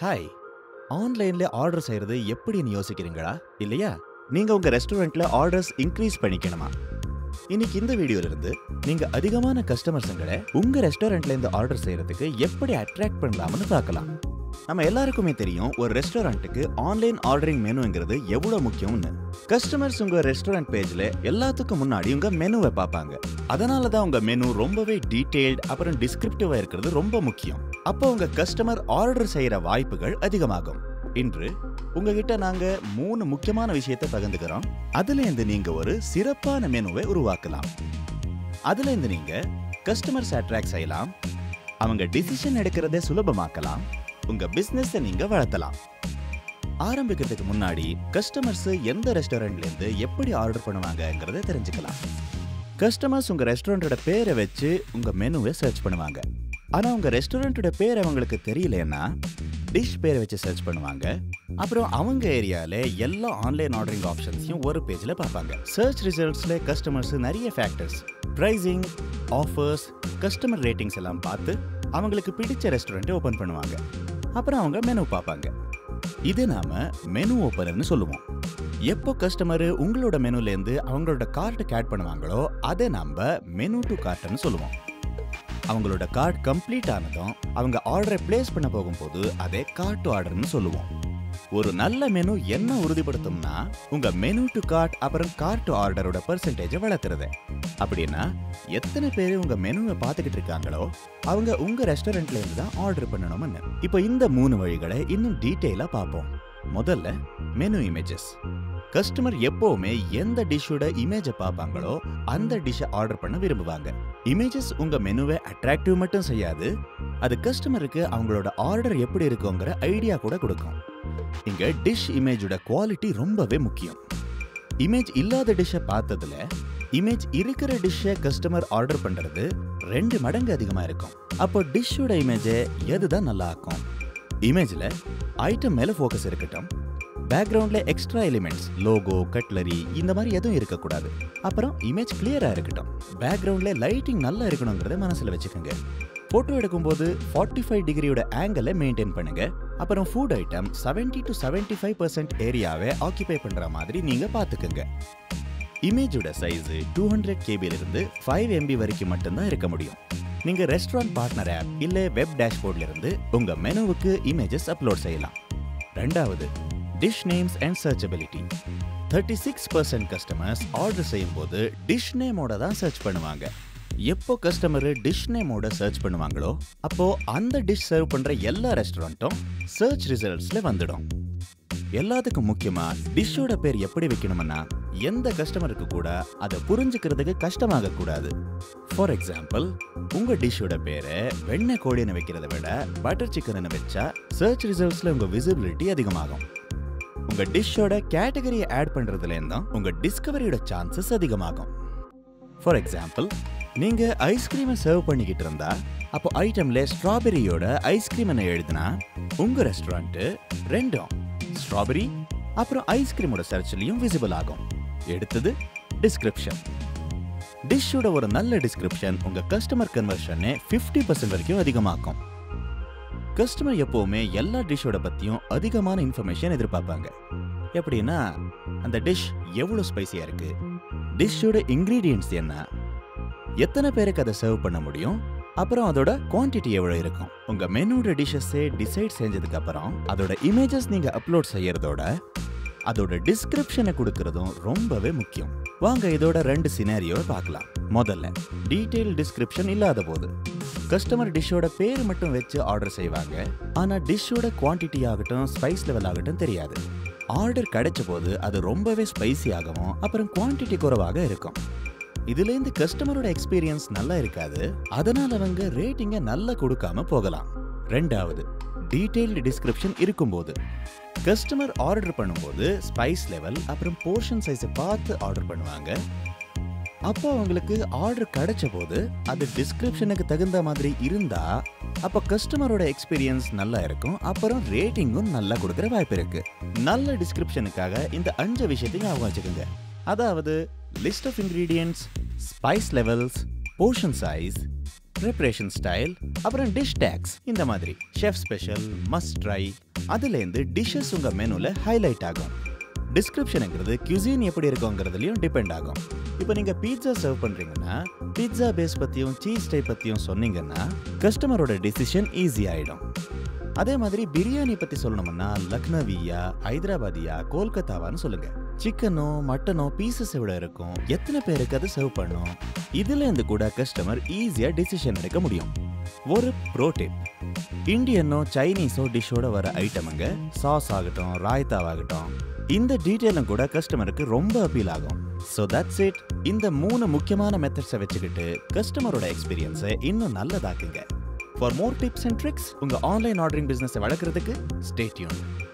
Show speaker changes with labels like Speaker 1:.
Speaker 1: hi ஆன்லைன்ல order செய்யறது எப்படின்னு யோசிக்கிறீங்களா இல்லையா நீங்க உங்க ரெஸ்டாரண்ட்ல ஆர்டர்ஸ் இன்க்ரீஸ் பண்ணிக்கணுமா இன்னைக்கு இந்த வீடியோல இருந்து நீங்க அதிகமான கஸ்டமர்ஸுங்களை உங்க ரெஸ்டாரண்ட்ல இருந்து ஆர்டர் செய்யறதுக்கு எப்படி அட்ராக்ட் பண்ணலாம்னு பார்க்கலாம் நம்ம எல்லாருக்குமே தெரியும் ஒரு ரெஸ்டாரண்ட்டுக்கு ஆன்லைன் ஆர்டரிங் மெனுங்கிறது எவ்வளவு முக்கியம்னு கஸ்டமர்ஸ் உங்க ரெஸ்டாரண்ட் பேஜ்ல எல்லாத்துக்கும் முன்னாடி உங்க மெனுவை பார்ப்பாங்க அதனால தான் உங்க மெனு ரொம்பவே டீடைல்ட் அப்புறம் டிஸ்கிரிப்டிவா இருக்கிறது ரொம்ப முக்கியம் அப்போ உங்க கஸ்டமர் ஆர்டர் செய்யற வாய்ப்புகள் அதிகமாகும் இன்று உங்ககிட்ட நாங்க மூணு முக்கியமான விஷயத்தை பகிர்ந்துக்கிறோம் அதுல இருந்து நீங்க ஒரு சிறப்பான மெனுவை உருவாக்கலாம் அதுல இருந்து நீங்க கஸ்டமர்ஸ் அட்ராக்ட் செய்யலாம் அவங்க டிசிஷன் எடுக்கிறதை சுலபமாக்கலாம் உங்க பிசினஸை நீங்க வளர்த்தலாம் ஆரம்பிக்கிறதுக்கு முன்னாடி கஸ்டமர்ஸ் எந்த ரெஸ்டாரண்ட்ல இருந்து எப்படி ஆர்டர் பண்ணுவாங்கங்கறத தெரிஞ்சுக்கலாம் கஸ்டமர்ஸ் உங்க ரெஸ்டாரண்டோட பேரை வச்சு உங்க மெனுவை சர்ச் பண்ணுவாங்க ஆனா உங்க ரெஸ்டாரண்டோட பேர் அவங்களுக்கு தெரியலன்னா டிஷ் பேரை வச்சு சர்ச் பண்ணுவாங்க அப்புறம் அவங்க ஏரியால எல்லா ஆன்லைன் ஆர்டரிங் ஆப்ஷன்ஸையும் ஒரு பேஜ்ல பார்ப்பாங்க சர்ச் ரிசல்ட்ஸ்ல கஸ்டமர்ஸ் நிறைய factors pricing offers customer ratings எல்லாம் பார்த்து அவங்களுக்கு பிடிச்ச ரெஸ்டாரண்ட்டை ஓபன் பண்ணுவாங்க அப்புறம் அவங்க மெனு பார்ப்பாங்க இது நாம மெனு ஓப்பனர்னு சொல்லுவோம் எப்போ கஸ்டமர் உங்களோட மெனுல இருந்து அவங்களோட கார்ட்டுக்கு ஆட் பண்ணுவாங்களோ அதை நம்ம மெனு டு கார்ட்னு சொல்லுவோம் அவங்களோட கார்ட் கம்ப்ளீட் ஆனதும் அவங்க ஆர்டரை பிளேஸ் பண்ண போகும்போது அதை கார்ட் ஆர்டர்னு சொல்லுவோம் ஒரு நல்ல மெனு என்ன உறுதிப்படுத்தும்னா உங்க மெனு டு கார்ட் அப்புறம் கார்ட் ஆர்டரோட பெர்சன்டேஜை வளர்த்துறது அப்படின்னா எத்தனை பேர் உங்க மெனுவை பார்த்துக்கிட்டு இருக்காங்களோ அவங்க உங்க ரெஸ்டாரண்ட்ல இருந்து தான் ஆர்டர் பண்ணணும்னு இப்போ இந்த மூணு வழிகளை இன்னும் டீட்டெயிலா பார்ப்போம் முதல்ல மெனு இமேஜஸ் கஸ்டமர் எப்பவுமே எந்த டிஷ்ஷோட இமேஜை பார்ப்பாங்களோ அந்த டிஷ்ஷை ஆர்டர் பண்ண விரும்புவாங்க இமேஜஸ் உங்க மெனுவை அட்ராக்டிவ் மட்டும் செய்யாது அது கஸ்டமருக்கு அவங்களோட ஆர்டர் எப்படி இருக்குங்கிற ஐடியா கூட கொடுக்கும் இங்க டிஷ் இமேஜோட குவாலிட்டி ரொம்பவே முக்கியம் இமேஜ் இல்லாத டிஷ்ஷை பார்த்ததுல இமேஜ் இருக்கிற டிஷ்ஷை கஸ்டமர் ஆர்டர் பண்றது ரெண்டு மடங்கு அதிகமா இருக்கும் அப்போ டிஷ்ஷோட இமேஜை எதுதான் நல்லா ஆக்கும் இமேஜ்ல ஐட்டம் மேல ஃபோக்கஸ் இருக்கட்டும் பேக்ரவுண்ட்ல எக்ஸ்ட்ரா எலிமெண்ட்ஸ் லோகோ கட்லரி இந்த மாதிரி எதுவும் இருக்கக்கூடாது அப்புறம் இமேஜ் கிளியரா இருக்கட்டும் பேக்ரவுண்ட்ல லைட்டிங் நல்லா இருக்கணுங்கிறத மனசுல வச்சுக்கோங்க போட்டோ எடுக்கும்போது ஃபார்ட்டி ஃபைவ் டிகிரியோட ஆங்கிளை மெயின்டைன் பண்ணுங்க அப்புறம் food item 70 to 75% five percent ஏரியாவை ஆக்கிபை பண்ற மாதிரி நீங்க பாத்துக்கோங்க இமேஜோட சைஸ் டூ ஹண்ட்ரட் கேபில இருந்து ஃபைவ் எம்பி வரைக்கும் மட்டும்தான் இருக்க முடியும் நீங்க ரெஸ்டாரண்ட் பார்ட்னர் ஆப் இல்ல வெப் டேஷ்போர்ட்ல இருந்து உங்க மெனுவுக்கு இமேஜஸ் அப்லோட் செய்யலாம் ரெண்டாவது dish names and searchability thirty six percent customers order செய்யும் போது டிஷ் நேமோட தான் சர்ச் பண்ணுவாங்க எப்போ கஸ்டமர் டிஷ் நேமோட சர்ச் பண்ணுவாங்களோ அப்போ அந்த டிஷ் சர்வ் பண்ற எல்லா ரெஸ்டாரண்ட்டும் சர்ச் ரிசல்ட்ஸ்ல வந்துடும் எல்லாத்துக்கும் முக்கியமா டிஷ்ஷோட பேர் எப்படி வைக்கணும்னா எந்த கஸ்டமருக்கு கூட அதை புரிஞ்சுக்கிறதுக்கு கஷ்டமாக கூடாது ஃபார் எக்ஸாம்பிள் உங்க டிஷ்ஷோட பேரை வெண்ணெய் கோழின்னு வைக்கிறத விட பட்டர் சிக்கன் வச்சா சர்ச் ரிசல்ட்ஸ்ல உங்க விசிபிலிட்டி அதிகமாகும் உங்க டிஷ்ஷோட கேட்டகரியை ஆட் பண்றதுல இருந்தும் உங்க டிஸ்கவரியோட சான்சஸ் அதிகமாகும் ஃபார் எக்ஸாம்பிள் நீங்க ஐஸ்கிரீமை சர்வ் பண்ணிக்கிட்டு இருந்தா அப்போ ஐட்டம்ல ஸ்ட்ராபெரியோட ஐஸ்கிரீம்னு எழுதுனா உங்க ரெஸ்டாரண்ட் ரெண்டும் ஸ்ட்ராபெரி அப்புறம் ஐஸ்கிரீமோட சர்ச்லயும் விசிபிள் ஆகும் எடுத்தது டிஸ்கிரிப்ஷன் டிஷ்ஷோட ஒரு நல்ல டிஸ்கிரிப்ஷன் உங்க கஸ்டமர் கன்வர்ஷனை 50% பர்சன்ட் வரைக்கும் அதிகமாக்கும் கஸ்டமர் எப்பவுமே எல்லா டிஷ்ஷோட பத்தியும் அதிகமான இன்ஃபர்மேஷன் எதிர்பார்ப்பாங்க எப்படின்னா அந்த டிஷ் எவ்வளவு ஸ்பைசியா இருக்கு டிஷ்ஷோட இன்கிரீடியன்ஸ் என்ன எத்தனை பேருக்கு அதை சர்வ் பண்ண முடியும் அப்புறம் அதோட குவாண்டிட்டி எவ்வளவு இருக்கும் உங்க மெனுவோட டிஷ்ஷஸே டிசைட் செஞ்சதுக்கு அப்புறம் அதோட இமேஜஸ் நீங்க அப்லோட் செய்யறதோட அதோட டிஸ்கிரிப்ஷனை கொடுக்கறதும் ரொம்பவே முக்கியம் வாங்க இதோட ரெண்டு சினாரியோவை பார்க்கலாம் முதல்ல டீடைல் டிஸ்கிரிப்ஷன் இல்லாத போது கஸ்டமர் டிஷ்ஷோட பேர் மட்டும் வச்சு ஆர்டர் செய்வாங்க ஆனா டிஷ்ஷோட குவாண்டிட்டி ஆகட்டும் ஸ்பைஸ் லெவல் ஆகட்டும் தெரியாது ஆர்டர் கிடைச்ச போது அது ரொம்பவே ஸ்பைசி ஆகவும் அப்புறம் குவாண்டிட்டி குறைவாக இருக்கும் இதுல இருந்து கஸ்டமரோட எக்ஸ்பீரியன்ஸ் நல்லா இருக்காது அதனால அவங்க ரேட்டிங்கை நல்லா கொடுக்காம போகலாம் ரெண்டாவது டீடைல்டு டிஸ்கிரிப்ஷன் இருக்கும்போது கஸ்டமர் ஆர்டர் பண்ணும்போது ஸ்பைஸ் லெவல் அப்புறம் போர்ஷன் சைஸை பார்த்து ஆர்டர் பண்ணுவாங்க அப்போ அவங்களுக்கு ஆர்டர் கிடைச்ச போது அது டிஸ்கிரிப்ஷனுக்கு தகுந்த மாதிரி இருந்தா அப்போ கஸ்டமரோட எக்ஸ்பீரியன்ஸ் நல்லா இருக்கும் அப்புறம் ரேட்டிங்கும் நல்லா கொடுக்குற வாய்ப்பு இருக்கு நல்ல டிஸ்கிரிப்ஷனுக்காக இந்த அஞ்சு விஷயத்தையும் ஞாபகம் வச்சுக்கோங்க அதாவது list of ingredients spice levels portion size preparation style அப்புறம் டிஷ் டேக்ஸ் இந்த மாதிரி ஷெஃப் ஸ்பெஷல் மஸ்ட் ட்ரை அதுலேருந்து டிஷ்ஷஸ் உங்கள் மெனுவில் ஹைலைட் ஆகும் டிஸ்கிரிப்ஷனுங்கிறது cuisine எப்படி இருக்குங்கிறதுலையும் டிபெண்ட் ஆகும் இப்போ நீங்கள் பீட்சா சர்வ் பண்ணுறீங்கன்னா பீட்சா பேஸ் பற்றியும் சீஸ் டைப் பற்றியும் சொன்னீங்கன்னா கஸ்டமரோட டிசிஷன் ஈஸி ஆகிடும் அதே மாதிரி பிரியாணி பற்றி சொல்லணும்னா லக்னவியா ஹைதராபாதியா கோல்கத்தாவான்னு சொல்லுங்க சிக்கனோ மட்டனோ பீசஸ் விட இருக்கும் எத்தனை பேருக்கு அது சர்வ் பண்ணும் இதுல இருந்து கூட கஸ்டமர் ஈஸியா டிசிஷன் எடுக்க முடியும் ஒரு ப்ரோ டிப் இந்தியனோ சைனீஸோ டிஷ்ஷோட வர ஐட்டமுங்க சாஸ் ஆகட்டும் ராய்த்தாவாகட்டும் இந்த டீட்டெயிலும் கூட கஸ்டமருக்கு ரொம்ப அப்பீல் ஆகும் ஸோ தட்ஸ் இட் இந்த மூணு முக்கியமான மெத்தட்ஸை வச்சுக்கிட்டு கஸ்டமரோட எக்ஸ்பீரியன்ஸை இன்னும் நல்லதாக்குங்க for more tips and tricks உங்க ஆன்லைன் ஆர்டரிங் பிசினஸை வளர்க்குறதுக்கு ஸ்டே டியூன்